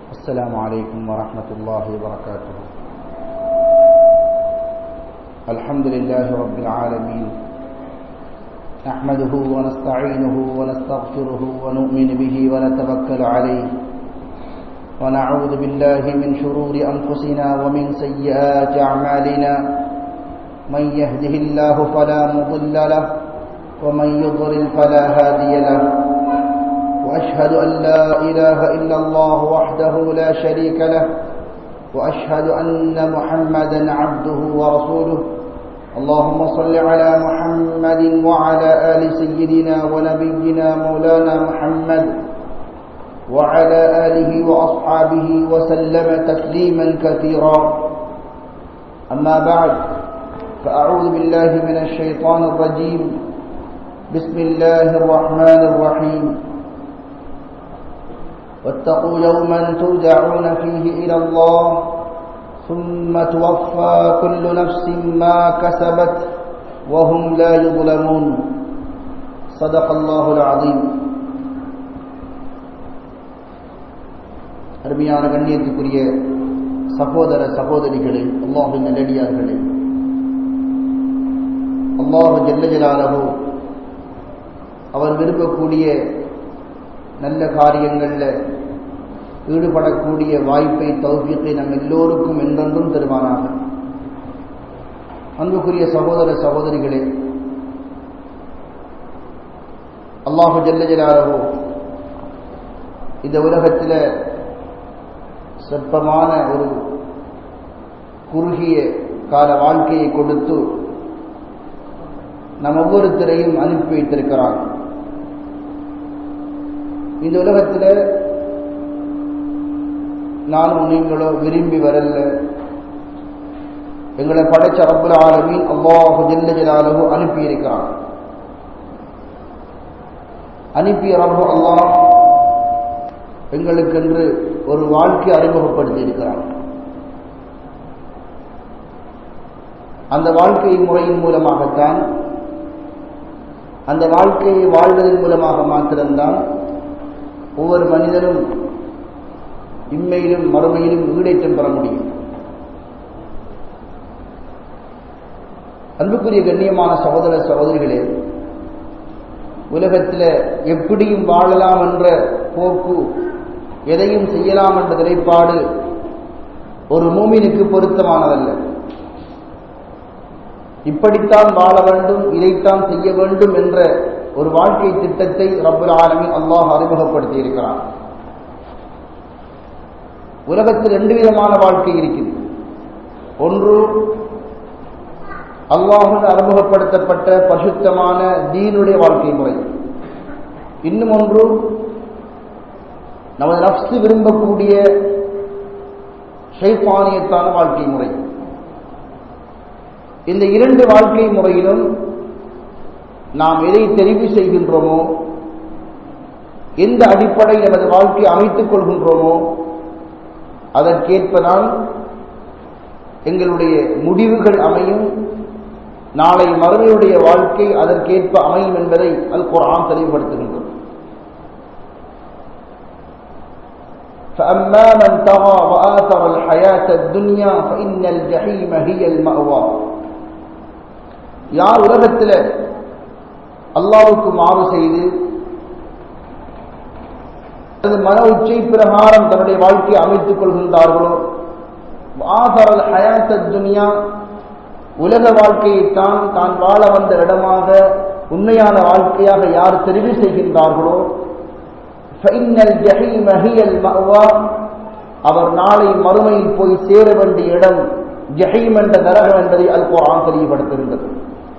السلام عليكم ورحمة الله وبركاته الحمد لله رب العالمين نحمده ونستعينه ونستغفره ونؤمن به ونتوكل عليه ونعوذ بالله من شرور أنفسنا ومن سيئات أعمالنا من يهده الله فلا مضل له ومن يضلل فلا هادي له وأشهد أن لا إله إلا الله وحده لا شريك له وأشهد أن محمدا عبده ورسوله اللهم صل على محمد وعلى آل سيدنا ونبينا مولانا محمد وعلى آله وأصحابه وسلم تسليما كثيرا أما بعد فأعوذ بالله من الشيطان الرجيم بسم الله الرحمن الرحيم واتقوا يوما ترجعون فيه إلى الله ثم توفى كل نفس ما كسبت وهم لا يظلمون صدق الله العظيم அருமையான கண்ணியத்துக்குரிய சகோதர சகோதரிகளே அல்லாஹின் நல்லடியார்களே அல்லாஹு ஜெல்லஜலாலகோ அவர் விரும்பக்கூடிய நல்ல காரியங்களில் ஈடுபடக்கூடிய வாய்ப்பை தௌஃபியத்தை நம் எல்லோருக்கும் என்றென்றும் தருவானாக அன்புக்குரிய சகோதர சகோதரிகளே அல்லாஹு ஜல்லஜலாரவோ இந்த உலகத்தில் சொற்பமான ஒரு குறுகிய கால வாழ்க்கையை கொடுத்து நம் ஒவ்வொருத்தரையும் அனுப்பி வைத்திருக்கிறான் இந்த உலகத்தில் நானும் நீங்களோ விரும்பி வரல எங்களை படைச்ச ரப்புல ஆலமீன் அல்லாஹு ஜல்ல ஜலாலஹு அனுப்பி இருக்கிறான் அனுப்பிய ரப்பு அல்லாஹ் எங்களுக்கென்று ஒரு வாழ்க்கை அறிமுகப்படுத்தி இருக்கிறான் அந்த வாழ்க்கை முறையின் மூலமாகத்தான் அந்த வாழ்க்கையை வாழ்வதன் மூலமாக மாத்திரம்தான் ஒவ்வொரு மனிதனும் இம்மையிலும் மறுமையிலும் ஈடேற்றம் பெற முடியும் அன்புக்குரிய கண்ணியமான சகோதர சகோதரிகளே உலகத்தில் எப்படியும் வாழலாம் என்ற போக்கு எதையும் செய்யலாம் என்ற நிலைப்பாடு ஒரு மூமினுக்கு பொருத்தமானதல்ல இப்படித்தான் வாழ வேண்டும் இதைத்தான் செய்ய வேண்டும் என்ற ஒரு வாழ்க்கை திட்டத்தை ரப்புல் ஆலமின் அல்லாஹ் அறிமுகப்படுத்தி இருக்கிறான் உலகத்தில் ரெண்டு விதமான வாழ்க்கை இருக்குது ஒன்று அல்லாஹுடன் அறிமுகப்படுத்தப்பட்ட பரிசுத்தமான தீனுடைய வாழ்க்கை முறை இன்னும் ஒன்று நமது நப்சு விரும்பக்கூடிய ஷைபானியத்தான வாழ்க்கை முறை இந்த இரண்டு வாழ்க்கை முறையிலும் நாம் எதை தெரிவு செய்கின்றோமோ எந்த அடிப்படையில் நமது வாழ்க்கையை அமைத்துக் கொள்கின்றோமோ அதற்கேற்பதான் எங்களுடைய முடிவுகள் அமையும் நாளை மறுமையுடைய வாழ்க்கை அதற்கேற்ப அமையும் என்பதை அல் குரான் தெளிவுபடுத்துகின்றது فأما من طغى وآثر الحياة الدنيا فإن الجحيم هي المأوى யார் உலகத்தில் அல்லாவுக்கு மாறு செய்து மன உச்சை பிரகாரம் தன்னுடைய வாழ்க்கையை அமைத்துக் கொள்கின்றார்களோ ஆதரல் ஹயாத்த துனியா உலக வாழ்க்கையைத்தான் தான் வாழ வந்த இடமாக உண்மையான வாழ்க்கையாக யார் தெரிவு செய்கின்றார்களோ அவர் நாளை மறுமையில் போய் சேர வேண்டிய இடம் ஜஹீம் என்ற நரகம் என்பதை அல் குரான் தெளிவுபடுத்துகின்றது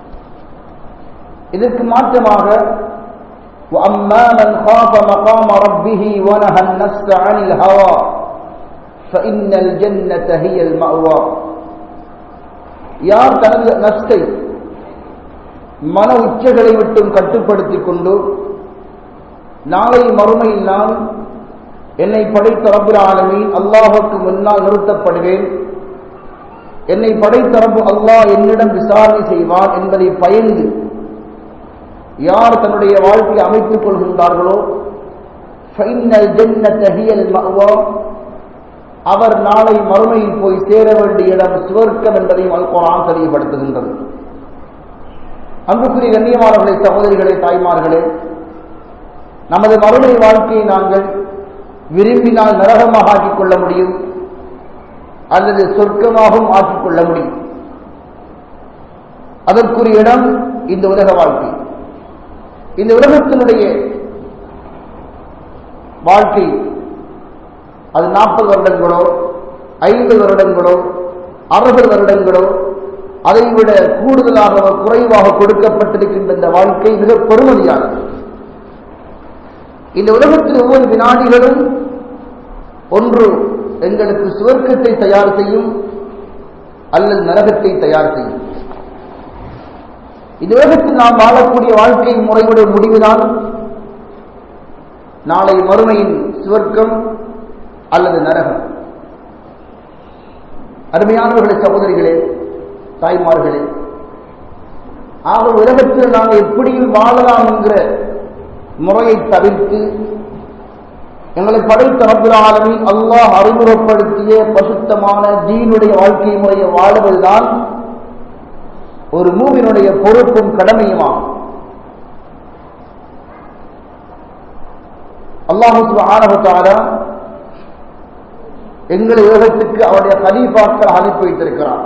இதற்கு மாற்றமாக وأما من خاف مقام ربه ونهى النفس عن الهوى فإن الجنة هي المأوى யார் தனது நஷ்டை மன உச்சங்களை விட்டும் கட்டுப்படுத்திக் கொண்டு நாளை மறுமையில் நான் என்னை படைத்த ரபுல் ஆலமீன் அல்லாஹுக்கு முன்னால் நிறுத்தப்படுவேன் என்னை படைத்த ரப்பு அல்லாஹ் என்னிடம் விசாரணை செய்வான் என்பதை பயந்து யார் தன்னுடைய வாழ்க்கையை அமைத்துக் கொள்கின்றார்களோ ஃபைனல் ஜன்னத ஹியல் மஅவா அவர் நாளை மறுமையில் போய் சேர வேண்டிய இடம் சுவர்க்கம் என்பதையும் அல் குரான் தெளிவுபடுத்துகின்றது அன்புக்குரிய கண்ணியமானவர்களே சகோதரிகளே தாய்மார்களே நமது மறுமை வாழ்க்கையை நாங்கள் விரும்பினால் நரகமாக ஆக்கிக் கொள்ள முடியும் அல்லது சொர்க்கமாகவும் ஆக்கிக் கொள்ள முடியும் அதற்குரிய இடம் இந்த உலக வாழ்க்கை இந்த உலகத்தினுடைய வாழ்க்கை அது நாற்பது வருடங்களோ ஐந்து வருடங்களோ அறுபது வருடங்களோ அதைவிட கூடுதலாக குறைவாக கொடுக்கப்பட்டிருக்கின்ற இந்த வாழ்க்கை மிக பெருமதியானது இந்த உலகத்தில் ஒவ்வொரு வினாடிகளும் ஒன்று எங்களுக்கு சுவர்க்கத்தை தயார் செய்யும் அல்லது நரகத்தை தயார் செய்யும் இந்த உலகத்தில் நாம் வாழக்கூடிய வாழ்க்கை முறையுடைய முடிவுதான் நாளை மறுமையின் சுவர்க்கம் அல்லது நரகம் அருமையானவர்களே சகோதரிகளே தாய்மார்களே ஆக உலகத்தில் நாங்கள் எப்படியும் வாழலாம் என்கிற முறையை தவிர்த்து எங்களை படைத்த ரப்புராலமி அல்லாஹ் அறிமுகப்படுத்திய பசுத்தமான தீனுடைய வாழ்க்கை முறையை வாழுவதுதான் ஒரு மூவினுடைய பொறுப்பும் கடமையுமாகும் அல்லாஹு ஆனவத்தாரா எங்களை உலகத்துக்கு அவருடைய கலீஃபாக்கள் அனுப்பி வைத்திருக்கிறார்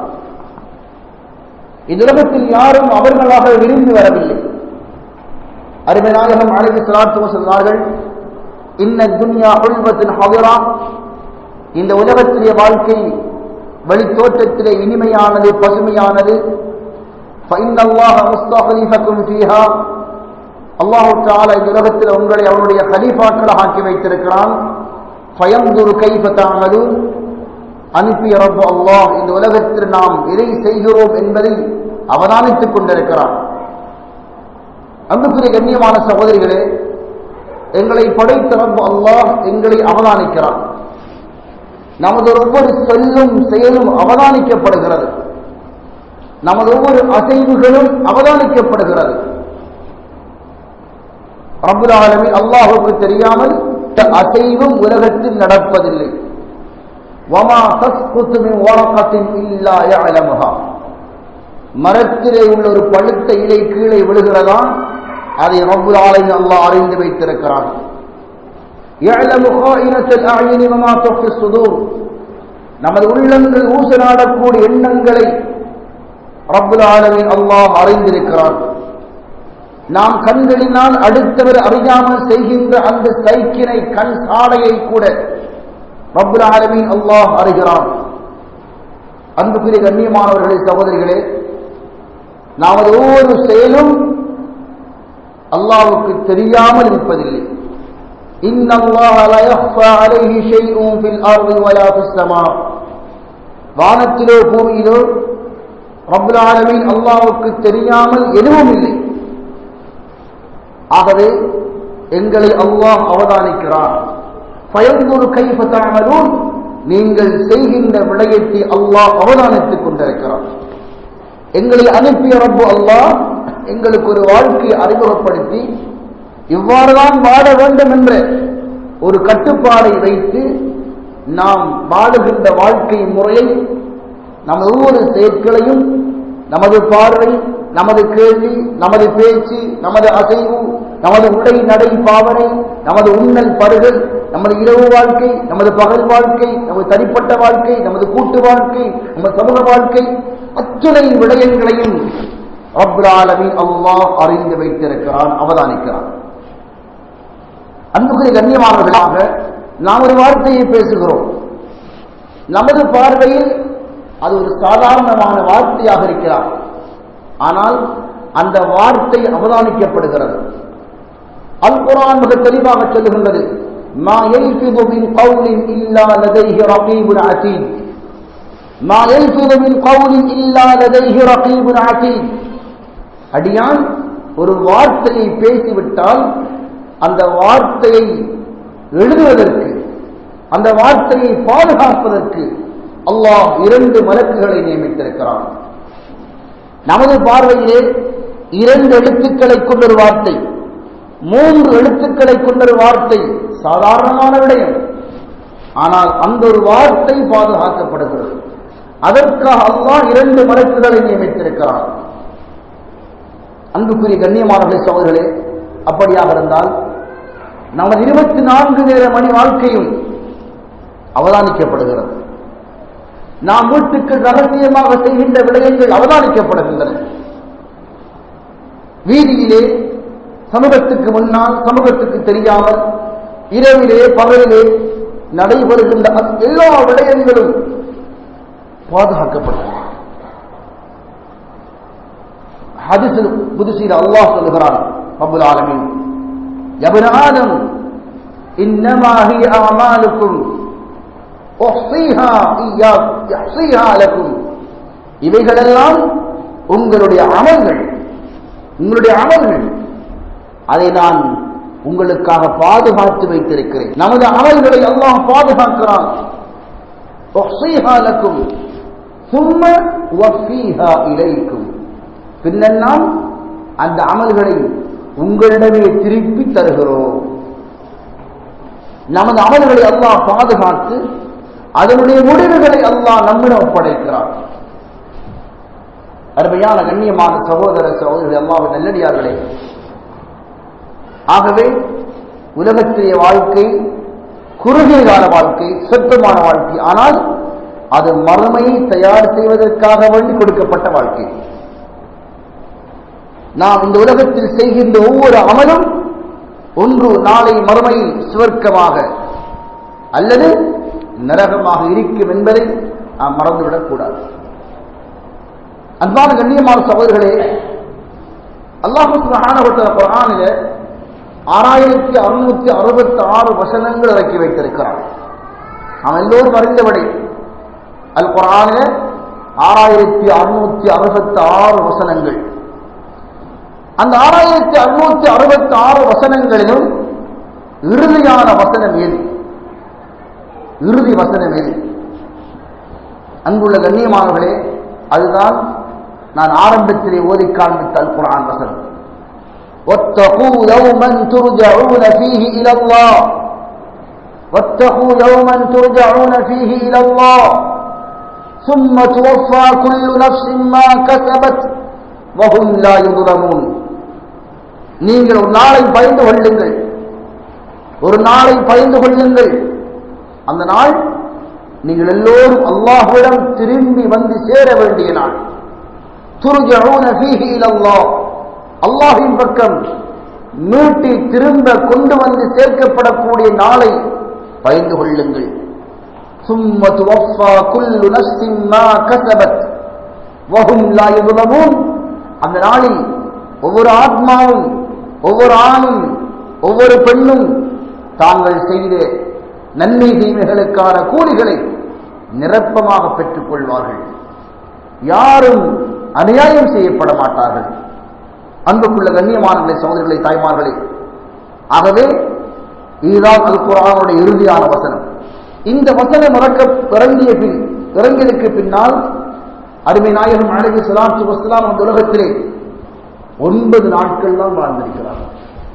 இந்த உலகத்தில் யாரும் அவர்களாக விரும்பி வரவில்லை அருமைநாயகம் அழகி சலாத்துவ சொன்னார்கள் இன்ன துன்யா உள்வத்தின் ஹவிரா இந்த உலகத்திலே வாழ்க்கை வெளித்தோற்றத்திலே இனிமையானது பசுமையானது அல்லாஹு தாலா இந்த உலகத்தில் உங்களை அவனுடைய கலீஃபாக்களாக ஆக்கி வைத்திருக்கிறான் பயந்துரு கைப்பத்தாமது அனுப்பிய ரப்பு அல்லாஹ் இந்த உலகத்தில் நாம் எதை செய்கிறோம் என்பதை அவதானித்துக் கொண்டிருக்கிறான் அன்புக்குரிய கண்ணியமான சகோதரிகளே எங்களை படைத்த ரப்பு அல்லாஹ் எங்களை அவதானிக்கிறான் நமது ஒவ்வொரு சொல்லும் செயலும் அவதானிக்கப்படுகிறது நமது ஒவ்வொரு அசைவுகளும் அவதானிக்கப்படுகிறது ரபுல் ஆலமி அல்லாஹுக்கு தெரியாமல் அசைவும் உலகத்தில் நடப்பதில்லை வமா தஸ்குத்து மின் ஓரக்கத்தின் இல்லா யஅலமுஹா மரத்திலே உள்ள ஒரு பழுத்த இலை கீழே விழுகிறதா அதை ரப்புல் ஆலமீன் அல்லாஹ் அறிந்து வைத்திருக்கிறான் يعلم خائنة الأعين وما تخفي الصدور நமது உள்ளங்கள் ஊசலாடக்கூடிய எண்ணங்களை ரப்புல் ஆலமீன் அல்லாஹ் அறிந்திருக்கிறான் நாம் கண்களினால் அடுத்தவர் அறியாமல் செய்கின்ற அந்த சைக்கினை கண் சாடையை கூட ரப்புல் ஆலமீன் அல்லாஹ் அறிகிறான் அன்புக்குரிய கண்ணியமானவர்களே சகோதரிகளே நமது ஒவ்வொரு செயலும் அல்லாவுக்கு தெரியாமல் இருப்பதில்லை إن الله لا يخفى عليه شيء في الأرض ولا في السماء வானத்திலோ பூமியிலோ ரப்புல் ஆலமீன் அல்லாவுக்கு தெரியாமல் எதுவும் இல்லை ஆகவே எங்களை அல்லாஹ் அவதானிக்கிறான் பயந்தொரு கைப்பற்றாமலும் நீங்கள் செய்கின்ற விடயத்தை அல்லாஹ் அவதானித்துக் கொண்டிருக்கிறான் எங்களை அனுப்பிய ரப்பு அல்லாஹ் எங்களுக்கு ஒரு வாழ்க்கையை அறிமுகப்படுத்தி இவ்வாறுதான் வாழ வேண்டும் என்ற ஒரு கட்டுப்பாடை வைத்து நாம் வாழுகின்ற வாழ்க்கை முறையை நமது ஒவ்வொரு செயற்களையும் நமது பார்வை நமது கேள்வி நமது பேச்சு நமது அசைவு நமது உடை நடை பாவனை நமது உண்ணல் பருகல் நமது இரவு வாழ்க்கை நமது பகல் வாழ்க்கை நமது தனிப்பட்ட வாழ்க்கை நமது கூட்டு வாழ்க்கை நமது சமூக வாழ்க்கை அத்துணை விடயங்களையும் அப்ராலமி அல்லாஹ் அறிந்து வைத்திருக்கிறான் அவதானிக்கிறான் அன்புக்குரிய கண்ணியமானவர்களாக நாம் ஒரு வார்த்தையை பேசுகிறோம் நமது பார்வையில் அது ஒரு சாதாரணமான வார்த்தையாக இருக்கிறார் ஆனால் அந்த வார்த்தை அவதானிக்கப்படுகிறது அல் குரான் மிக தெளிவாக சொல்லுகின்றது ما يلفظ من قول إلا لديه رقيب عتيد ما يلفظ من قول إلا لديه رقيب عتيد அடியான் ஒரு வார்த்தையை பேசிவிட்டால் அந்த வார்த்தையை எழுதுவதற்கு அந்த வார்த்தையை பாதுகாப்பதற்கு அல்லாஹ் இரண்டு மலக்குகளை நியமித்திருக்கிறான் நமது பார்வையிலே இரண்டு எழுத்துக்களை கொண்டொரு வார்த்தை மூன்று எழுத்துக்களை கொண்டொரு வார்த்தை சாதாரணமான விடயம் ஆனால் அந்த ஒரு வார்த்தை பாதுகாக்கப்படுகிறது அதற்காக அல்லாஹ் இரண்டு மலக்குகளை நியமித்திருக்கிறான் அன்புக்குரிய கண்ணியமானவர்களே சோதர்களே அப்படியாக இருந்தால் நமது இருபத்தி நான்கு நேர மணி வாழ்க்கையும் அவதானிக்கப்படுகிறது நாம் வீட்டுக்கு ரகசியமாக செய்கின்ற விடயங்கள் அவதானிக்கப்படுகின்றன வீதியிலே சமூகத்துக்கு முன்னால் சமூகத்துக்கு தெரியாமல் இரவிலே பகலிலே நடைபெறுகின்ற எல்லா விடயங்களும் பாதுகாக்கப்பட்டன ஹதிசில் புதுசீல் அல்லாஹ் சொல்லுகிறான் அபுல் ஆலமின் யபன் ஆதம் இன்னமா ஹி அமாலுக்கும் இவைகளெல்லாம் உங்களுடைய அமல்கள் உங்களுடைய அமல்கள் அதை நான் உங்களுக்காக பாதுகாத்து வைத்திருக்கிறேன் நமது அமல்களை எல்லாம் பாதுகாக்கிறான் இலைக்கும் பின்னெல்லாம் அந்த அமல்களை உங்களிடமே திருப்பி தருகிறோம் நமது அமல்களை அல்லாஹ் பாதுகாத்து அதனுடைய முடிவுகளை அல்லாஹ் நம்மிடம் ஒப்படைக்கிறார் அருமையான கண்ணியமான சகோதர சகோதரர்கள் அல்லாவின் நல்லடியார்களே ஆகவே உலகத்திலே வாழ்க்கை குறுகிய கால வாழ்க்கை சொற்பமான வாழ்க்கை ஆனால் அது மறுமையை தயார் செய்வதற்காக வேண்டி கொடுக்கப்பட்ட வாழ்க்கை நாம் இந்த உலகத்தில் செய்கின்ற ஒவ்வொரு அமலும் ஒன்று நாளை மறுமையில் சுவர்க்கமாக அல்லது நரகமாக இருக்கும் என்பதை நாம் மறந்துவிடக் கூடாது அன்பான கண்ணியமான சகோதரர்களே அல்லாஹு குரானில ஆறாயிரத்தி அறுநூத்தி அறுபத்தி ஆறு வசனங்கள் இறக்கி வைத்திருக்கிறார் நாம் எல்லோரும் அறிந்தபடி அல் குரானில ஆறாயிரத்தி அறுநூத்தி அறுபத்தி ஆறு வசனங்கள் அந்த ஆறாயிரத்தி அறுநூத்தி அறுபத்தி ஆறு வசனங்களிலும் இறுதியான வசனம் எது இறுதி வசனம் எது அன்புள்ள கண்ணியமானவர்களே அதுதான் நான் ஆரம்பத்திலே ஓதி காண்பித்த அல் குரான் வசனம் واتقوا يوما ترجعون فيه إلى الله واتقوا يوما ترجعون فيه إلى الله ثم توفى كل نفس ما كسبت وهم لا يظلمون நீங்கள் ஒரு நாளை பயந்து கொள்ளுங்கள் ஒரு நாளை பயந்து கொள்ளுங்கள் அந்த நாள் நீங்கள் எல்லோரும் அல்லாஹ்விடம் திரும்பி வந்து சேர வேண்டிய நாள் துருஜூன ஃபீஹி இலல்லாஹ் அல்லாஹ்வின் பக்கம் மீட்டி திரும்ப கொண்டு வந்து சேர்க்கப்படக்கூடிய நாளை பயந்து கொள்ளுங்கள் ثم توفى كل نفس ما كسبت وهم لا يظلمون அந்த நாளில் ஒவ்வொரு ஆத்மாவும் ஒவ்வொரு ஆணும் ஒவ்வொரு பெண்ணும் தாங்கள் செய்த நன்மை தீமைகளுக்கான கூலிகளை நிரப்பமாக பெற்றுக் கொள்வார்கள் யாரும் அநியாயம் செய்யப்பட மாட்டார்கள் அன்புக்குள்ள கண்ணியமானவர்களை சகோதரிகளை தாய்மார்களே ஆகவே இதுதான் அல் குரானுடைய இறுதியான வசனம் இந்த வசனம் இறக்க இறங்கிய பின் இறங்கியதற்கு பின்னால் அருமை நாயகம் அழகு சலாத்து வசலாம் அந்த உலகத்திலே ஒன்பது நாட்கள் தான் வாழ்ந்திருக்கிறார்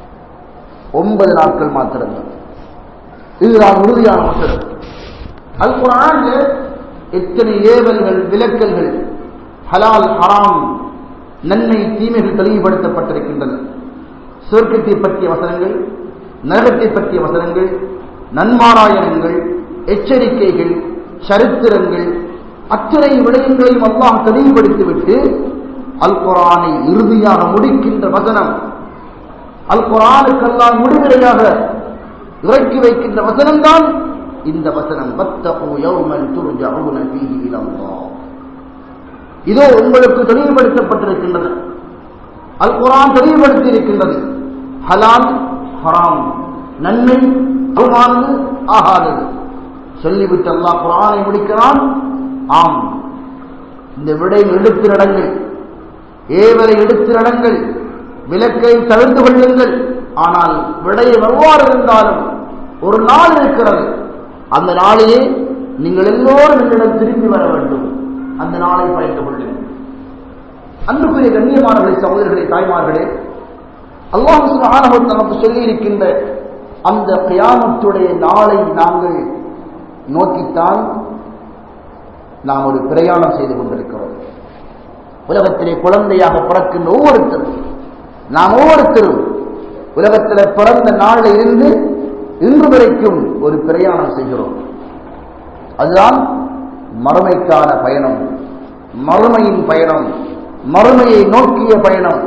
ஒன்பது நாட்கள் மாத்திரம்தான் இதுதான் உறுதியான வசனம் அல் குரான் எத்தனை ஏவல்கள் விலக்கல்கள் ஹலால் ஹராம் நன்மை தீமைகள் தெளிவுபடுத்தப்பட்டிருக்கின்றன சொர்க்கத்தை பற்றிய வசனங்கள் நரகத்தை பற்றிய வசனங்கள் நன்மாராயணங்கள் எச்சரிக்கைகள் சரித்திரங்கள் அத்தனை விடயங்களையும் அல்லாஹ் தெளிவுபடுத்திவிட்டு அல் குரானை இறுதியாக முடிக்கின்ற வசனம் அல் குரானுக்கெல்லாம் முடிவிடையாக இறக்கி வைக்கின்ற வசனம்தான் இந்த வசனம் வத்தகு யௌமன் துர்ஜஊன ஃபீஹி இலல்லாஹ் இதோ உங்களுக்கு தெளிவுபடுத்தப்பட்டிருக்கின்றது அல் குரான் தெளிவுபடுத்தி இருக்கின்றது ஹலால் ஹராம் நன்மை அவமானது ஆகாதது சொல்லிவிட்டு அல்லாஹ் குரானை முடிக்கிறான் ஆம் இந்த விடை எடுத்து நடங்கள் ஏவரை எடுத்து நடங்கள் விளக்கை தவிர்த்து கொள்ளுங்கள் ஆனால் விடையை எவ்வாறு இருந்தாலும் ஒரு நாள் இருக்கிறது அந்த நாளையே நீங்கள் எல்லோரும் என்னிடம் திரும்பி வர வேண்டும் அந்த நாளை பயந்து கொள்ளுங்கள் அன்புக்குரிய கண்ணியமானவர்களை சகோதரர்களே தாய்மார்களே அல்லாஹ் சுப்ஹானஹு நமக்கு சொல்லி இருக்கின்ற அந்த கியாமத்துடைய நாளை நாங்கள் நோக்கித்தான் நாம் ஒரு பிரயாணம் செய்து கொண்டிருக்கிறோம் உலகத்திலே குழந்தையாக பிறக்கின்ற ஒவ்வொருத்தரும் நாம் ஒவ்வொருத்தரும் உலகத்தில் பிறந்த நாளில் இருந்து இன்று வரைக்கும் ஒரு பிரயாணம் செய்கிறோம் அதுதான் மறுமைக்கான பயணம் மறுமையின் பயணம் மறுமையை நோக்கிய பயணம்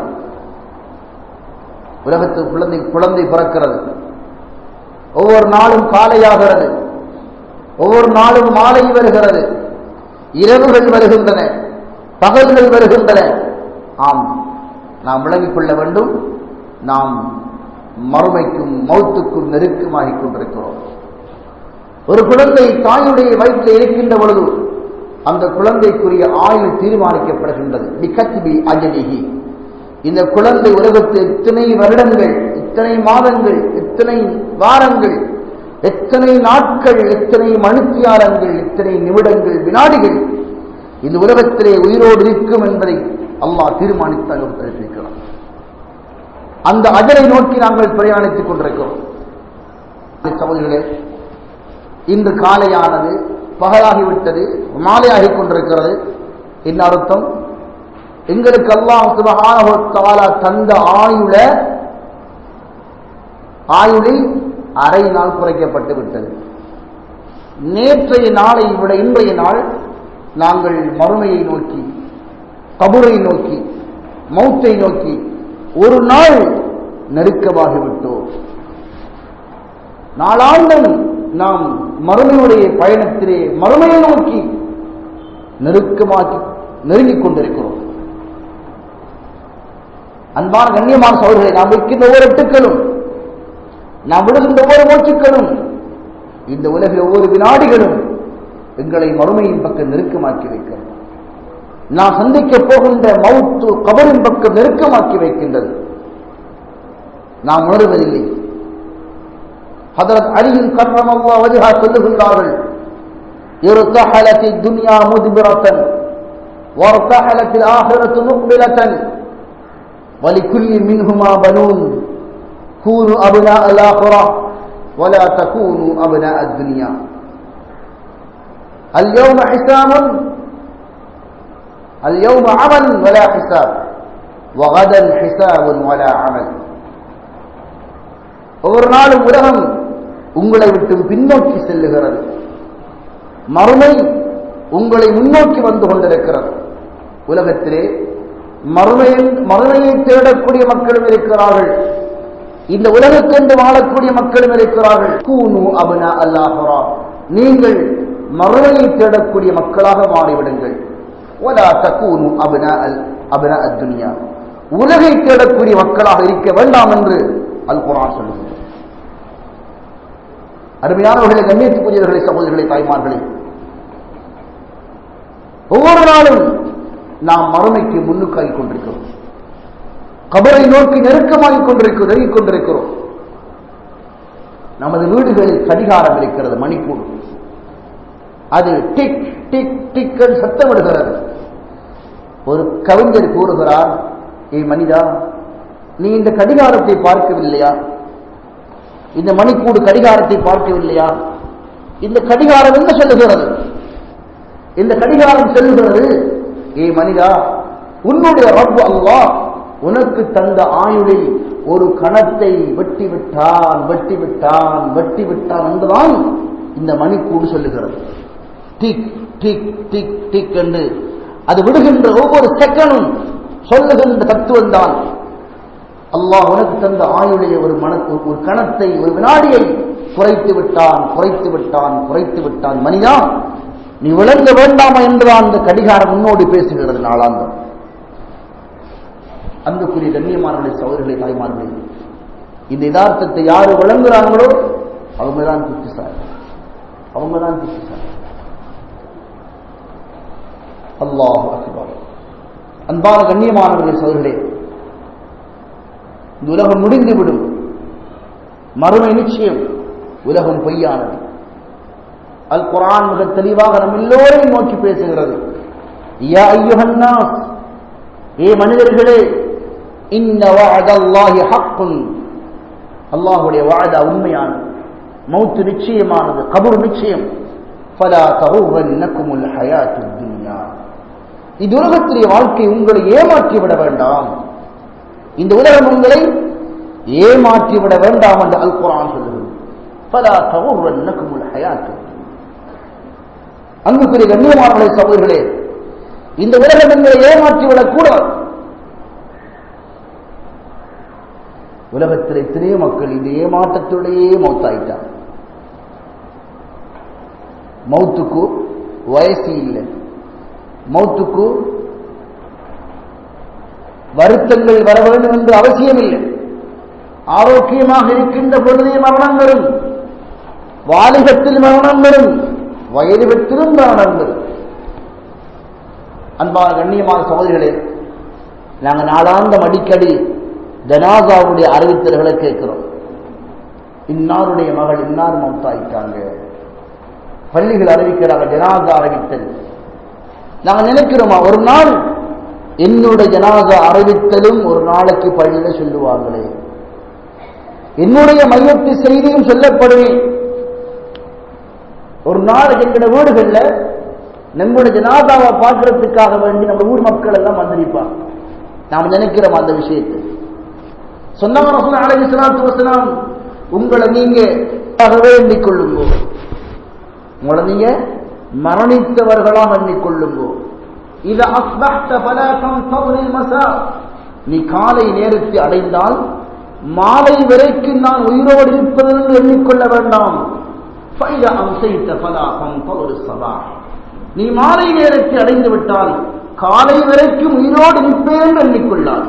உலகத்தில் குழந்தை குழந்தை பிறக்கிறது ஒவ்வொரு நாளும் காலையாகிறது ஒவ்வொரு நாளும் மாலை வருகிறது இரவுகள் வருகின்றன பகல்கள் வருகின்றன ஆம் நாம் விளங்கிக் கொள்ள வேண்டும் நாம் மறுமைக்கும் மௌத்துக்கும் நெருக்கமாகிக் கொண்டிருக்கிறோம் ஒரு குழந்தை தாயுடைய வயிற்றில் இருக்கின்ற பொழுது அந்த குழந்தைக்குரிய ஆயுள் தீர்மானிக்கப்படுகின்றது பிகத்பி அஜலிஹி இந்த குழந்தை உலகத்தில் எத்தனை வருடங்கள் எத்தனை மாதங்கள் எத்தனை வாரங்கள் எத்தனை நாட்கள் எத்தனை மணித்தியாலங்கள் எத்தனை நிமிடங்கள் வினாடிகள் இந்த உலகத்திலே உயிரோடு இருக்கும் என்பதை அல்லாஹ் தீர்மானித்தால் இருக்கிறார் அந்த அஜரை நோக்கி நாங்கள் பிரயாணித்துக் கொண்டிருக்கிறோம் சகோதரிகளே இன்று காலையானது பகலாகிவிட்டது மாலையாகிக் கொண்டிருக்கிறது என்ன அர்த்தம் எங்களுக்கு அல்லாஹ் சுபகான தந்த ஆயுள ஆயுளில் அரை நாள் குறைக்கப்பட்டு விட்டது நேற்றைய நாளை விட இன்றைய நாள் நாங்கள் மறுமையை நோக்கி கபுரை நோக்கி மௌத்தை நோக்கி ஒரு நாள் நெருக்கமாகிவிட்டோம் நாளாண்டும் நாம் மறுமையுடைய பயணத்திலே மறுமையை நோக்கி நெருக்கமாக்கி நெருங்கிக் கொண்டிருக்கிறோம் அன்பான கண்ணியமான சோழர்களை நாம் வைக்கின்ற ஒவ்வொரு எட்டுக்களும் நாம் விடுகின்ற ஒவ்வொரு மூச்சுக்களும் இந்த உலகில் ஒவ்வொரு வினாடிகளும் எங்களை மறுமையின் பக்கம் நெருக்கமாக்கி வைக்கிறது நாம் சந்திக்க போகின்ற மவுத்து கபரின் பக்கம் நெருக்கமாக்கி வைக்கின்றது நாம் உணர்வதில்லை ஹதரத் அலியின் கர்ணமல்லா வஜஹா சொல்லுகின்றார்கள் ارتحلت الدنيا مدبرة وارتحلت الآخرة مقبلة ولكل منهما بنون كونوا أبناء الآخرة ولا تكونوا أبناء الدنيا اليوم حسام اليوم عمل ولا حساب وغدا حساب ولا عمل ஒவ்வொரு நாளும் உலகம் உங்களை விட்டு பின்னோக்கி செல்லுகிறது மறுமை உங்களை முன்னோக்கி வந்து கொண்டிருக்கிறது உலகத்திலே மறுமையில் மறுமையை தேடக்கூடிய மக்களும் இருக்கிறார்கள் இந்த உலகத்தென்று வாழக்கூடிய மக்களும் இருக்கிறார்கள் கூனு அபுனா அல்லாஹரா நீங்கள் மறுமையை தேடக்கூடிய மக்களாக மாறிவிடுங்கள் ஒலா தக்கூனு அபுனா அல் அபுனா அத்துனியா உலகை தேடக்கூடிய மக்களாக இருக்க வேண்டாம் என்று அல் குரான் சொல்லுகிறது அருமையானவர்களை கண்ணியத்துக்குரியவர்களை சகோதரர்களை தாய்மார்களே ஒவ்வொரு நாளும் நாம் மறுமைக்கு முன்னுக்காகிக் கொண்டிருக்கிறோம் கபரை நோக்கி நெருக்கமாகிக் கொண்டிருக்கிறோம் நெருங்கிக் கொண்டிருக்கிறோம் நமது வீடுகளில் கடிகாரம் இருக்கிறது மணிக்கூடு அது டிக் டிக் டிக் சத்தமிடுகிறது ஒரு கவிஞர் கூறுகிறார் ஏ மனிதா நீ இந்த கடிகாரத்தை பார்க்கவில்லையா இந்த மணிக்கூடு கடிகாரத்தை பார்க்கவில்லையா இந்த கடிகாரம் என்ன சொல்லுகிறது இந்த கடிகாரம் செல்லுகிறது ஏ மனிதா உன்னுடைய ரப் அல்லாஹ் உனக்கு தந்த ஆயுளில் ஒரு கணத்தை வெட்டி விட்டான் வெட்டி விட்டான் வெட்டி விட்டான் என்றுதான் இந்த மணிக்கூடு சொல்லுகிறது டிக் டிக் டிக் டிக் என்று அது விடுகின்ற ஒவ்வொரு செகண்டும் சொல்லுகின்ற தத்துவம் தான் அல்லாஹ் உனக்கு தந்த ஆயுடைய ஒரு மன ஒரு கணத்தை ஒரு வினாடியை குறைத்து விட்டான் குறைத்து விட்டான் குறைத்து விட்டான் மனிதா நீ விளங்க வேண்டாமா என்றுதான் அந்த கடிகாரம் முன்னோடி பேசுகிறது நாளாந்தம் அன்புக்குரிய கண்ணியமானவர்களை சகோதரர்களை தாய்மார்களே இந்த யதார்த்தத்தை யாரு விளங்குறாங்களோ அவங்க தான் புத்திசாலி அவங்க தான் புத்திசாலி அல்லாஹ் அக்பர் அன்பான கண்ணியமானவர்கள் சகோதரர்களே இந்த உலகம் முடிந்துவிடும் மறுமை நிச்சயம் உலகம் பொய்யானது அல் குரான் மிக தெளிவாக நம் எல்லோரையும் நோக்கி பேசுகிறது யா ஐயுஹன்னாஸ் ஏ மனிதர்களே இன்ன வஅதல்லாஹி ஹக்குன் அல்லாஹ்வுடைய வாதா உண்மையானது மௌத்து நிச்சயமானது கபர் நிச்சயம் فلا تغرنكم الحياة الدنيا இது உலகத்திலே வாழ்க்கை உங்களை ஏமாற்றி விட வேண்டாம் இந்த உலகம் உங்களை ஏமாற்றி விட வேண்டாம் என்று அல் குரான் சொல்லுகிறது فلا تغرنكم الحياة அன்புக்குரிய கண்ணியமானவர்களே சகோதரர்களே இந்த உலகம் எங்களை ஏமாற்றிவிடக் கூடாது உலகத்தில் எத்தனையோ மக்கள் இந்த ஏமாற்றத்துடையே மௌத்தாயிட்டார் மௌத்துக்கு வயசு இல்லை மௌத்துக்கு வருத்தங்கள் வர வேண்டும் என்று அவசியம் இல்லை ஆரோக்கியமாக இருக்கின்ற பொழுதே மரணம் வரும் வாலிபத்தில் மரணம் வரும் வயதுபத்திலும் மரணம் வரும் அன்பான கண்ணியமான சகோதரிகளே நாங்கள் நாளாந்தம் அடிக்கடி ஜனாசாவுடைய அறிவித்தல்களை கேட்கிறோம் இன்னாருடைய மகள் இன்னார் மௌத்தாயிட்டாங்க பள்ளிகள் அறிவிக்கிறாங்க ஜனாசா அறிவித்தல் நாங்கள் நினைக்கிறோமா ஒரு நாள் என்னுடைய ஜனாசா அறிவித்தலும் ஒரு நாளைக்கு பள்ளியில சொல்லுவாங்களே என்னுடைய மையத்து செய்தியும் சொல்லப்படுவேன் ஒரு நாள் எங்களோட வீடுகள்ல நம்முடைய ஜனாதாவை பார்க்கறதுக்காக வேண்டி நம்ம ஊர் மக்கள் எல்லாம் வந்திருப்பாங்க நாம் நினைக்கிறோம் அந்த விஷயத்தை சொன்னாங்க அலகி சலாத்து வசலாம் உங்களை நீங்க வேண்டிக் கொள்ளுங்கோ உங்களை நீங்க மரணித்தவர்களாக எண்ணிக்கொள்ளுங்கோ இது அஸ்பஹ்த பலகம் தவறில் மசா நீ காலை நேரத்தை அடைந்தால் மாலை வரைக்கும் நான் உயிரோடு இருப்பதென்று எண்ணிக்கொள்ள வேண்டாம் நீ மாலை நேரத்தை அடைந்து விட்டால் காலை வரைக்கும் உயிரோடு நிற்பேன் என்று எண்ணிக்கொள்ளாது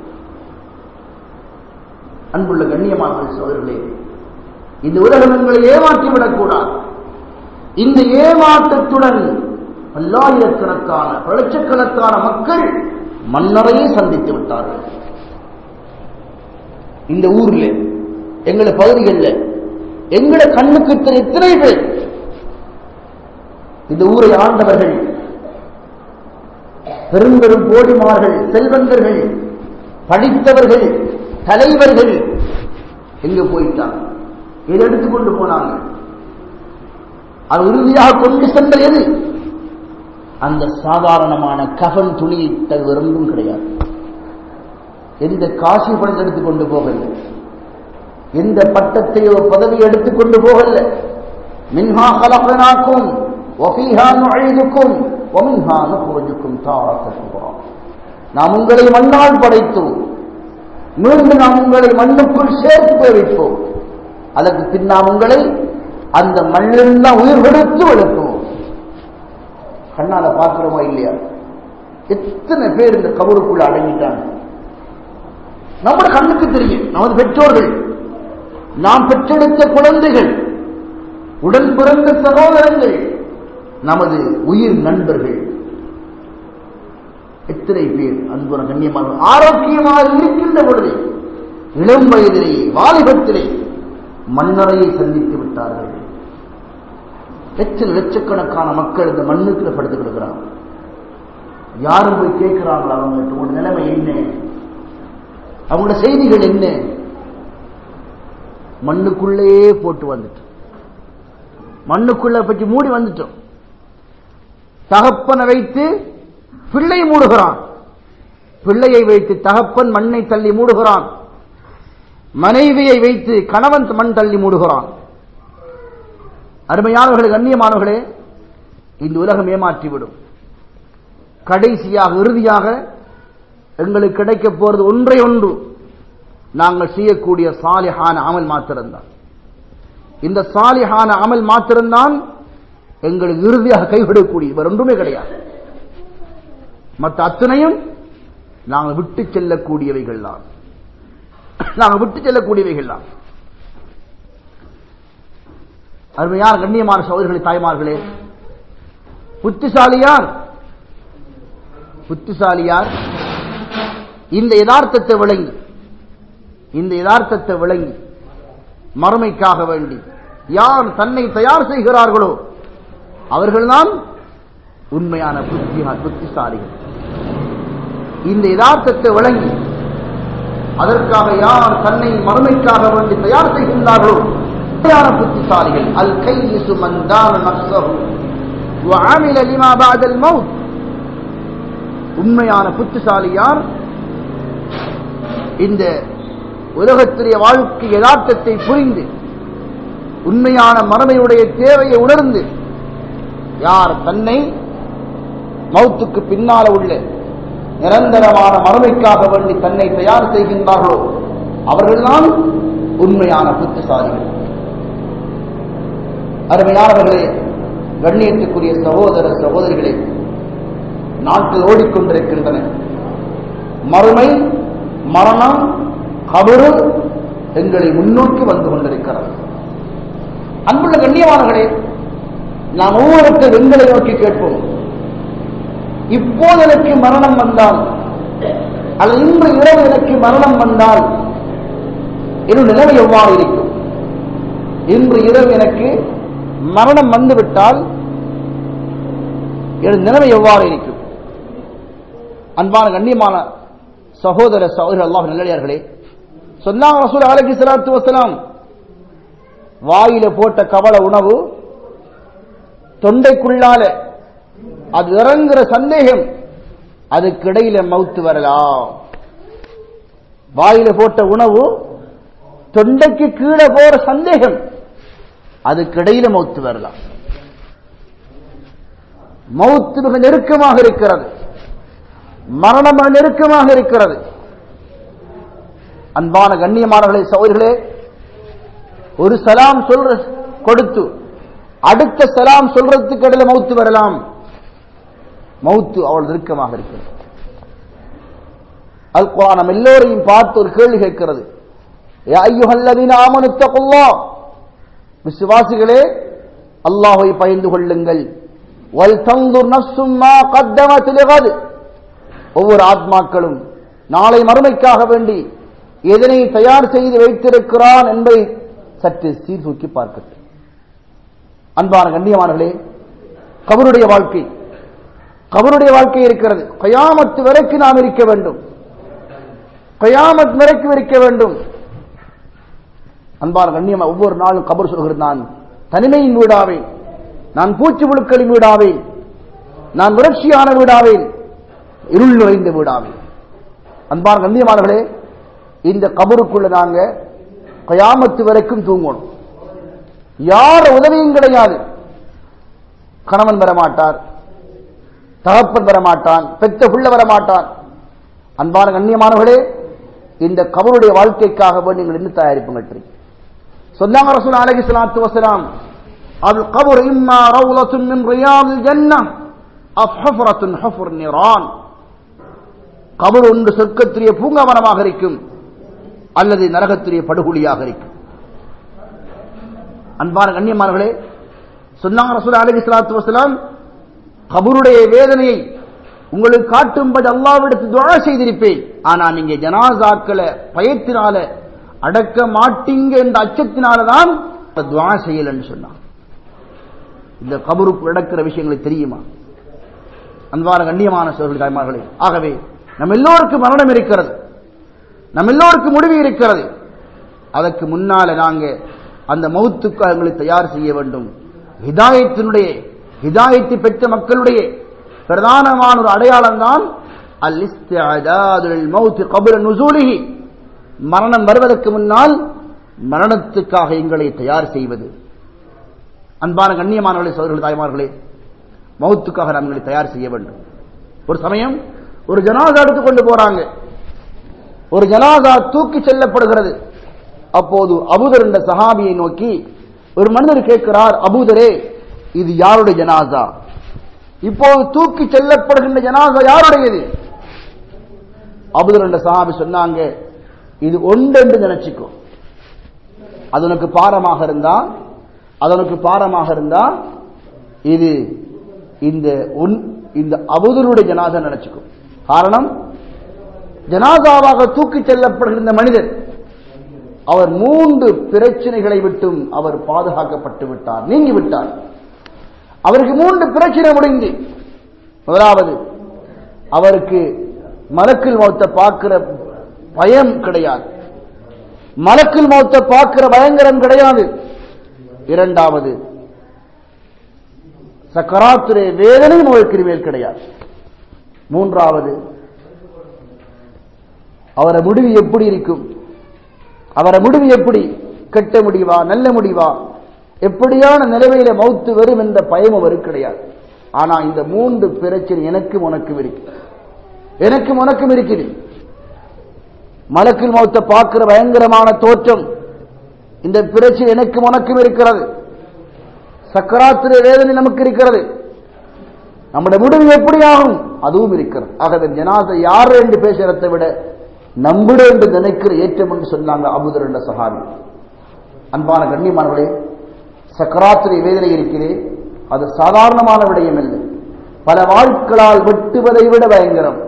அன்புள்ள கண்ணியமான சோதர்களே இந்த உலகம் எங்களை ஏமாற்றிவிடக்கூடாது இந்த ஏமாற்றத்துடன் பல்லாயிரக்கணக்கான லட்சக்கணக்கான மக்கள் மன்னரையே சந்தித்து விட்டார்கள் இந்த ஊர்ல எங்களை பகுதிகளில் எங்களை கண்ணுக்கு எத்தனை பேர் இந்த ஊரை ஆண்டவர்கள் பெரும்பெரும் போடிமார்கள் செல்வந்தர்கள் படித்தவர்கள் தலைவர்கள் எங்க போயிட்டாங்க எதை எடுத்துக்கொண்டு போனாங்க அது இறுதியாக கொண்டு சென்ற எது அந்த சாதாரணமான கஃன் துணியிட்ட விரும்பும் கிடையாது எந்த காசி பணத்தை எடுத்துக்கொண்டு போகல எந்த பட்டத்தையோ பதவியை எடுத்துக்கொண்டு போகல மின்ஹா கலப்பனாக்கும் ஒஃபீஹா நுழைதுக்கும் ஒமின்ஹா நுகுரஜுக்கும் தாரத்துக்குறோம் நாம் உங்களை மண்ணால் படைத்தோம் மீண்டும் நாம் உங்களை மண்ணுக்குள் சேர்த்து வைப்போம் அதற்கு பின் நாம் உங்களை அந்த மண்ணில் தான் உயிர் கொடுத்து எழுப்புவோம் கண்ணால பார்க்கிறோமா இல்லையா எத்தனை பேர் இந்த கபருக்குள்ள அடங்கிட்டாங்க நம்முடைய கண்ணுக்கு தெரியும் நமது பெற்றோர்கள் நாம் பெற்றெடுத்த குழந்தைகள் உடன் பிறந்த சகோதரங்கள் நமது உயிர் நண்பர்கள் எத்தனை பேர் அன்புற கண்ணியமாக ஆரோக்கியமாக இருக்கின்ற பொழுது இளம் வயதிலேயே வாலிபத்திலே மன்னரையை சந்தித்து விட்டார்கள் லட்சம் லட்சக்கணக்கான மக்கள் இந்த மண்ணுக்குள்ள படுத்து கிடக்கிறாங்க யாரும் போய் கேட்கிறாங்களா அவங்க உங்களோட நிலைமை என்ன அவங்களோட செய்திகள் என்ன மண்ணுக்குள்ளே போட்டு வந்துட்டோம் மண்ணுக்குள்ள பற்றி மூடி வந்துட்டோம் தகப்பனை வைத்து பிள்ளை மூடுகிறான் பிள்ளையை வைத்து தகப்பன் மண்ணை தள்ளி மூடுகிறான் மனைவியை வைத்து கணவன் மண் தள்ளி மூடுகிறான் அருமையானவர்களே கண்ணியமானவர்களே இந்த உலகம் ஏமாற்றிவிடும் கடைசியாக இறுதியாக எங்களுக்கு கிடைக்க போறது ஒன்றை ஒன்று நாங்கள் செய்யக்கூடிய சாலிஹான அமல் மாத்திரம்தான் இந்த சாலிஹான அமல் மாத்திரம்தான் எங்களுக்கு இறுதியாக கைவிடக்கூடிய வேற ஒன்றுமே கிடையாது மற்ற அத்தனையும் நாங்கள் விட்டு செல்லக்கூடியவைகள் தான் நாங்கள் விட்டு செல்லக்கூடியவைகள் தான் அருமையான கண்ணியமான சோதரிகளை தாய்மார்களே புத்திசாலியார் புத்திசாலியார் இந்த யதார்த்தத்தை விளங்கி இந்த யதார்த்தத்தை விளங்கி மறுமைக்காக வேண்டி யார் தன்னை தயார் செய்கிறார்களோ அவர்கள்தான் உண்மையான புத்தியார் புத்திசாலிகள் இந்த யதார்த்தத்தை விளங்கி அதற்காக யார் தன்னை மறுமைக்காக வேண்டி தயார் செய்கின்றார்களோ உண்மையான புத்திசாலிகள் அல் கையிசு மந்தான நப்சஹு وعمل لما بعد الموت உண்மையான புத்திசாலி யார் இந்த உலகத்துடைய வாழ்க்கை யதார்த்தத்தை புரிந்து உண்மையான மரமையுடைய தேவையை உணர்ந்து யார் தன்னை மௌத்துக்கு பின்னால உள்ள நிரந்தரமான மறுமைக்காக வேண்டி தன்னை தயார் செய்கின்றார்களோ அவர்கள்தான் உண்மையான புத்திசாலிகள் அருமையானவர்களே கண்ணியத்துக்குரிய சகோதர சகோதரிகளே நாட்டில் ஓடிக்கொண்டிருக்கின்றன மறுமை மரணம் கபரு எங்களை முன்னோக்கி வந்து கொண்டிருக்கிறது அன்புள்ள கண்ணியமானவர்களே நாம் ஒவ்வொருத்தர் எங்களை நோக்கி கேட்போம் இப்போது எனக்கு மரணம் வந்தால் அல்லது இன்று இரவு எனக்கு மரணம் வந்தால் என்னுடைய நிலைமை எவ்வாறு இருக்கும் இன்று இரவு எனக்கு மரணம் வந்துவிட்டால் எனது நிலைமை எவ்வாறு இருக்கும் அன்பான கண்ணியமான சகோதர சகோதரர் அல்லாஹ் நல்லடியார்களே சொன்னாங்க ரசூல் அலகி சலாத்து வசலாம் வாயில போட்ட கவல உணவு தொண்டைக்குள்ளால அது இறங்குற சந்தேகம் அதுக்கு இடையில மவுத்து வரலாம் வாயில போட்ட உணவு தொண்டைக்கு கீழே போற சந்தேகம் அதுக்கு இடையில மவுத்து வரலாம் மவுத்து மிக நெருக்கமாக இருக்கிறது மரணம் மிக நெருக்கமாக இருக்கிறது அன்பான கண்ணியமானவர்களே சகோதரர்களே ஒரு சலாம் சொல்ற கொடுத்து அடுத்த சலாம் சொல்றதுக்கு இடையில மவுத்து வரலாம் மவுத்து அவள் நெருக்கமாக இருக்கிறது அல் குரான் நம்ம எல்லோரையும் பார்த்து ஒரு கேள்வி கேட்கிறது யா அய்யுஹல்லதீன ஆமனு தகுல்லாஹ் விசுவாசிகளே அல்லாஹ்வை பயந்து கொள்ளுங்கள் வல் தந்துர் நஃப்சும் மா கத்தமத் லிகத் ஒவ்வொரு ஆத்மாக்களும் நாளை மறுமைக்காக வேண்டி எதனை தயார் செய்து வைத்திருக்கிறான் என்பதை சற்று சீர்தூக்கி பார்க்கட்டும் அன்பான கண்ணியமானர்களே கபருடைய வாழ்க்கை கபருடைய வாழ்க்கை இருக்கிறது கயாமத்து வரைக்கும் நாம் இருக்க வேண்டும் கயாமத் வரைக்கும் இருக்க வேண்டும் அன்பான கண்ணியமா ஒவ்வொரு நாளும் கபர் சொல்கிறது நான் தனிமையின் வீடாவேன் நான் பூச்சி புழுக்களின் வீடாவேன் நான் விரட்சியான வீடாவேன் இருள் நிறைந்த வீடாவேன் அன்பான கண்ணியமானவர்களே இந்த கபருக்குள்ள நாங்க கயாமத்து வரைக்கும் தூங்கணும் யார உதவியும் கிடையாது கணவன் வரமாட்டார் தகப்பன் வரமாட்டான் பெத்த புள்ள வரமாட்டான் அன்பான கண்ணியமானவர்களே இந்த கபருடைய வாழ்க்கைக்காக வேண்டி நீங்கள் என்ன தயாரிப்புங்கள் சொன்னாங்க ரசூல் அலஹி சலாத்து வசலாம் அல் கபர் இம்மா ரவுலத்துன் மின் ரியாதில் ஜன்னah அஃப் ஹஃப்ரத்துன் ஹஃப்ர் நிரான் கபர் ஒன்று சொர்க்கத்திரிய பூங்காவனமாக இருக்கும் அல்லது நரகத்திரிய படுகொலியாக இருக்கும் அன்பான கண்ணியமானவர்களே சொன்னாங்க ரசூல் அலஹி சலாத்து வசலாம் கபருடைய வேதனையை உங்களுக்கு காட்டும்படி அல்லாவிடத்து துவா செய்திருப்பேன் ஆனா நீங்க ஜனாசாக்களை பயத்தினால அடக்க மாட்டீங்க என்ற அச்சத்தினால தான் துவா செய்யலன்னு சொன்னான் இந்த கபருக்கு நடக்கிற விஷயங்களை தெரியுமா அன்பான கண்ணியமான சோழர்கள் தாய்மார்களே ஆகவே நம்ம எல்லோருக்கும் மரணம் இருக்கிறது நம்ம எல்லோருக்கும் முடிவு இருக்கிறது அதற்கு முன்னால நாங்க அந்த மௌத்துக்கு எங்களை தயார் செய்ய வேண்டும் ஹிதாயத்தினுடைய ஹிதாயத்தை பெற்ற மக்களுடைய பிரதானமான ஒரு அடையாளம் தான் அல் மௌத் கபுர நுசூலிஹி மரணம் வருவதற்கு முன்னால் மரணத்துக்காக எங்களை தயார் செய்வது அன்பான கண்ணியமானவர்களே சோதர்கள் தாய்மார்களே மௌத்துக்காக நாம் எங்களை தயார் செய்ய வேண்டும் ஒரு சமயம் ஒரு ஜனாதா எடுத்து கொண்டு போறாங்க ஒரு ஜனாதா தூக்கி செல்லப்படுகிறது அப்போது அபூதர் என்ற சஹாபியை நோக்கி ஒரு மனிதர் கேட்கிறார் அபூதரே இது யாருடைய ஜனாசா இப்போது தூக்கி செல்லப்படுகின்ற ஜனாசா யாருடையது அபுதர் என்ற சஹாபி சொன்னாங்க இது ஒன்றென்று நினைச்சுக்கோ அது உனக்கு பாரமாக இருந்தா அது உனக்கு பாரமாக இருந்தா இது இந்த இந்த அபுதருடைய ஜனாசா நினைச்சுக்கோ காரணம் ஜனாசாவாக தூக்கி செல்லப்படுகின்ற மனிதர் அவர் மூன்று பிரச்சனைகளை விட்டும் அவர் பாதுகாக்கப்பட்டு விட்டார் நீங்கி விட்டார் அவருக்கு மூன்று பிரச்சனை முடிந்து முதலாவது அவருக்கு மலக்கில் மௌத்த பார்க்கிற பயம் கிடையாது மலக்கில் மௌத்த பார்க்கிற பயங்கரம் கிடையாது இரண்டாவது சக்கராத்துரை வேதனை நோய்க்கு மேல் கிடையாது மூன்றாவது அவரை முடிவு எப்படி இருக்கும் அவரை முடிவு எப்படி கெட்ட முடிவா நல்ல முடிவா எப்படியான நிலைமையில மௌத்து வரும் என்ற பயம் அவருக்கு கிடையாது ஆனா இந்த மூன்று பிரச்சனை எனக்கும் உனக்கும் இருக்கு எனக்கும் உனக்கும் இருக்குது மலக்கில் மௌத்த பார்க்கிற பயங்கரமான தோற்றம் இந்த பிரச்சனை எனக்கும் உனக்கும் இருக்கிறது சக்கராத்திர வேதனை நமக்கு இருக்கிறது நம்முடைய முடிவு எப்படி ஆகும் அதுவும் இருக்கிறது ஆகவே ஜனாத யார் என்று பேசுறதை விட நம்பிட என்று நினைக்கிற ஏற்றம் என்று சொன்னாங்க அபுதர் என்ற சகாபி அன்பான கண்ணியமானவர்களே சக்கராத்திரை வேதனை இருக்கிறே அது சாதாரணமான விடயம் இல்லை பல வாழ்க்களால் வெட்டுவதை விட பயங்கரம்